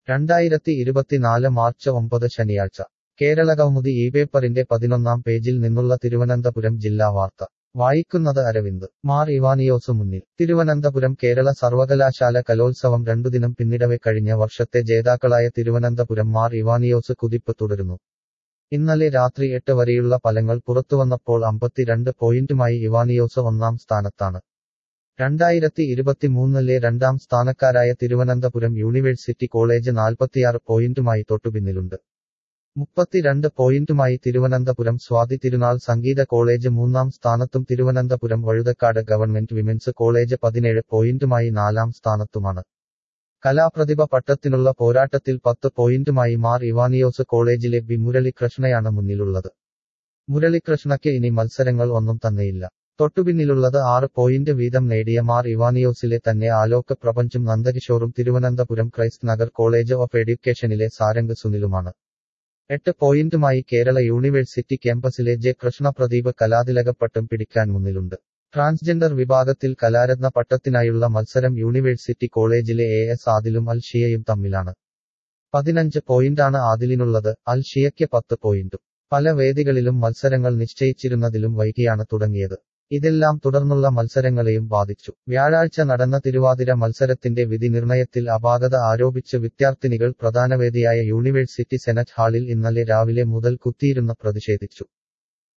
രണ്ടായിരത്തി ഇരുപത്തിനാല് മാർച്ച് ഒമ്പത് ശനിയാഴ്ച കേരളകൗമുദി ഈ പേപ്പറിന്റെ പതിനൊന്നാം പേജിൽ നിന്നുള്ള തിരുവനന്തപുരം ജില്ലാ വാർത്ത വായിക്കുന്നത് അരവിന്ദ് മാർ ഇവാനിയോസ് മുന്നിൽ തിരുവനന്തപുരം കേരള സർവകലാശാല കലോത്സവം രണ്ടുദിനം പിന്നിടവെ കഴിഞ്ഞ വർഷത്തെ ജേതാക്കളായ തിരുവനന്തപുരം മാർ ഇവാനിയോസ് കുതിപ്പ് തുടരുന്നു ഇന്നലെ രാത്രി എട്ട് വരെയുള്ള ഫലങ്ങൾ പുറത്തുവന്നപ്പോൾ അമ്പത്തിരണ്ട് പോയിന്റുമായി ഇവാനിയോസ് ഒന്നാം സ്ഥാനത്താണ് രണ്ടായിരത്തി ഇരുപത്തിമൂന്നിലെ രണ്ടാം സ്ഥാനക്കാരായ തിരുവനന്തപുരം യൂണിവേഴ്സിറ്റി കോളേജ് നാൽപ്പത്തിയാറ് പോയിന്റുമായി തൊട്ടുപിന്നിലുണ്ട് മുപ്പത്തിരണ്ട് പോയിന്റുമായി തിരുവനന്തപുരം സ്വാതി തിരുനാൾ സംഗീത കോളേജ് മൂന്നാം സ്ഥാനത്തും Thiruvananthapuram Vazhuthacaud government women's college പതിനേഴ് പോയിന്റുമായി നാലാം സ്ഥാനത്തുമാണ് കലാപ്രതിഭ പട്ടത്തിനുള്ള പോരാട്ടത്തിൽ പത്ത് പോയിന്റുമായി മാർ ഇവാനിയോസ് കോളേജിലെ ബി മുരളികൃഷ്ണയാണ് മുന്നിലുള്ളത് മുരളികൃഷ്ണയ്ക്ക് ഇനി മത്സരങ്ങൾ ഒന്നും തന്നെയില്ല തൊട്ടുപിന്നിലുള്ളത് ആറ് പോയിന്റ് വീതം നേടിയ മാർ ഇവാനിയോസിലെ തന്നെ ആലോക് പ്രപഞ്ചും നന്ദകിഷോറും Thiruvananthapuram Christ Nagar college of എഡ്യൂക്കേഷനിലെ സാരംഗ് സുനിലുമാണ് എട്ട് പോയിന്റുമായി കേരള യൂണിവേഴ്സിറ്റി ക്യാമ്പസിലെ ജെ കൃഷ്ണപ്രദീപ് കലാതിലകപ്പട്ടം പിടിക്കാൻ മുന്നിലുണ്ട് ട്രാൻസ്ജെൻഡർ വിഭാഗത്തിൽ കലാരത്ന പട്ടത്തിനായുള്ള മത്സരം യൂണിവേഴ്സിറ്റി കോളേജിലെ എ എസ് ആദിലും അൽ ഷിയയും തമ്മിലാണ് പതിനഞ്ച് പോയിന്റാണ് ആദിലിനുള്ളത് അൽ ഷിയയ്ക്ക് പത്ത് പോയിന്റും പല വേദികളിലും മത്സരങ്ങൾ നിശ്ചയിച്ചിരുന്നതിലും വൈകിയാണ് തുടങ്ങിയത് ഇതെല്ലാം തുടർന്നുള്ള മത്സരങ്ങളെയും ബാധിച്ചു വ്യാഴാഴ്ച നടന്ന തിരുവാതിര മത്സരത്തിന്റെ വിധി നിർണയത്തിൽ അപാകത ആരോപിച്ച് വിദ്യാർത്ഥിനികൾ പ്രധാനവേദിയായ യൂണിവേഴ്സിറ്റി സെനറ്റ് ഹാളിൽ ഇന്നലെ രാവിലെ മുതൽ കുത്തിയിരുന്ന് പ്രതിഷേധിച്ചു